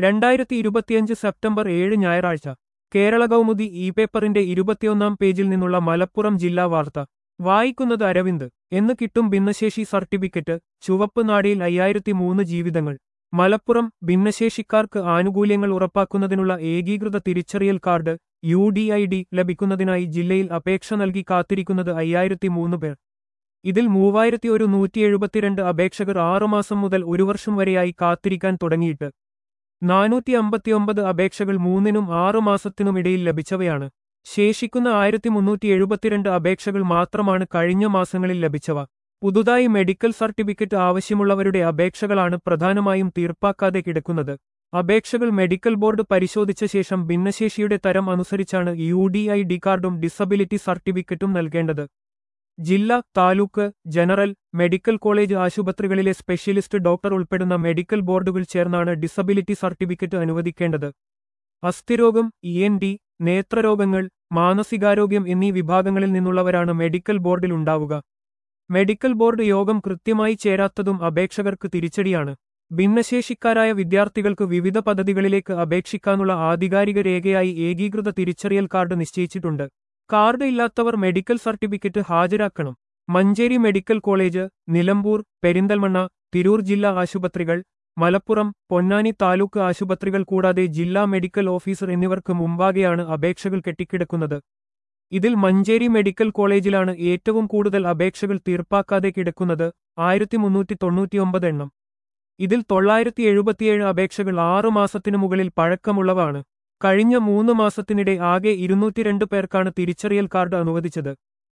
രണ്ടായിരത്തി ഇരുപത്തിയഞ്ച് സെപ്റ്റംബർ ഏഴ് ഞായറാഴ്ച കേരള കൗമുദി ഇ പേപ്പറിന്റെ ഇരുപത്തിയൊന്നാം പേജിൽ നിന്നുള്ള മലപ്പുറം ജില്ലാ വാർത്ത വായിക്കുന്നത് അരവിന്ദ് എന്ന് കിട്ടും ഭിന്നശേഷി സർട്ടിഫിക്കറ്റ് ചുവപ്പ് നാടിയിൽ അയ്യായിരത്തി മൂന്ന് ജീവിതങ്ങൾ മലപ്പുറം ഭിന്നശേഷിക്കാർക്ക് ആനുകൂല്യങ്ങൾ ഉറപ്പാക്കുന്നതിനുള്ള ഏകീകൃത തിരിച്ചറിയൽ card U D I D ലഭിക്കുന്നതിനായി ജില്ലയിൽ അപേക്ഷ നൽകി കാത്തിരിക്കുന്നത് അയ്യായിരത്തി മൂന്ന് പേർ ഇതിൽ മൂവായിരത്തി ഒരു നൂറ്റി എഴുപത്തിരണ്ട് അപേക്ഷകർ ആറുമാസം മുതൽ ഒരു വർഷം വരെയായി കാത്തിരിക്കാൻ തുടങ്ങിയിട്ട് നാനൂറ്റി അമ്പത്തിയൊമ്പത് അപേക്ഷകൾ മൂന്നിനും ആറുമാസത്തിനുമിടയിൽ ലഭിച്ചവയാണ് ശേഷിക്കുന്ന ആയിരത്തി മുന്നൂറ്റി എഴുപത്തിരണ്ട് അപേക്ഷകൾ മാത്രമാണ് കഴിഞ്ഞ മാസങ്ങളിൽ ലഭിച്ചവ പുതുതായി മെഡിക്കൽ സർട്ടിഫിക്കറ്റ് ആവശ്യമുള്ളവരുടെ അപേക്ഷകളാണ് പ്രധാനമായും തീർപ്പാക്കാതെ കിടക്കുന്നത് അപേക്ഷകൾ മെഡിക്കൽ ബോർഡ് പരിശോധിച്ച ശേഷം ഭിന്നശേഷിയുടെ തരം അനുസരിച്ചാണ് യു ഡി ഐ ഡി കാർഡും ഡിസബിലിറ്റി സർട്ടിഫിക്കറ്റും നൽകേണ്ടത് ജില്ല താലൂക്ക് ജനറൽ മെഡിക്കൽ കോളേജ് ആശുപത്രികളിലെ സ്പെഷ്യലിസ്റ്റ് ഡോക്ടർ ഉൾപ്പെടുന്ന മെഡിക്കൽ ബോർഡുകൾ ചേർന്നാണ് ഡിസബിലിറ്റി സർട്ടിഫിക്കറ്റ് അനുവദിക്കേണ്ടത് അസ്ഥിരോഗം ഇ എൻ ഡി നേത്രരോഗങ്ങൾ മാനസികാരോഗ്യം എന്നീ വിഭാഗങ്ങളിൽ നിന്നുള്ളവരാണ് മെഡിക്കൽ ബോർഡിൽ ഉണ്ടാവുക മെഡിക്കൽ ബോർഡ് യോഗം കൃത്യമായി ചേരാത്തതും അപേക്ഷകർക്ക് തിരിച്ചടിയാണ് ഭിന്നശേഷിക്കാരായ വിദ്യാർത്ഥികൾക്ക് വിവിധ പദ്ധതികളിലേക്ക് അപേക്ഷിക്കാനുള്ള ആധികാരിക രേഖയായി ഏകീകൃത തിരിച്ചറിയൽ കാർഡ് നിശ്ചയിച്ചിട്ടുണ്ട് കാർഡ് ഇല്ലാത്തവർ മെഡിക്കൽ സർട്ടിഫിക്കറ്റ് ഹാജരാക്കണം മഞ്ചേരി മെഡിക്കൽ കോളേജ് നിലമ്പൂർ പെരിന്തൽമണ്ണ തിരൂർ ജില്ലാ ആശുപത്രികൾ മലപ്പുറം പൊന്നാനി താലൂക്ക് ആശുപത്രികൾ കൂടാതെ ജില്ലാ മെഡിക്കൽ ഓഫീസർ എന്നിവർക്ക് മുമ്പാകെയാണ് അപേക്ഷകൾ കെട്ടിക്കിടക്കുന്നത് ഇതിൽ മഞ്ചേരി മെഡിക്കൽ കോളേജിലാണ് ഏറ്റവും കൂടുതൽ അപേക്ഷകൾ തീർപ്പാക്കാതെ കിടക്കുന്നത് ആയിരത്തി മുന്നൂറ്റി തൊണ്ണൂറ്റിയൊമ്പത് എണ്ണം ഇതിൽ തൊള്ളായിരത്തി എഴുപത്തിയേഴ് അപേക്ഷകൾ ആറു മാസത്തിനു മുകളിൽ പഴക്കമുള്ളവയാണ് കഴിഞ്ഞ മൂന്ന് മാസത്തിനിടെ ആകെ ഇരുന്നൂറ്റിരണ്ട് പേർക്കാണ് തിരിച്ചറിയൽ കാർഡ് അനുവദിച്ചത്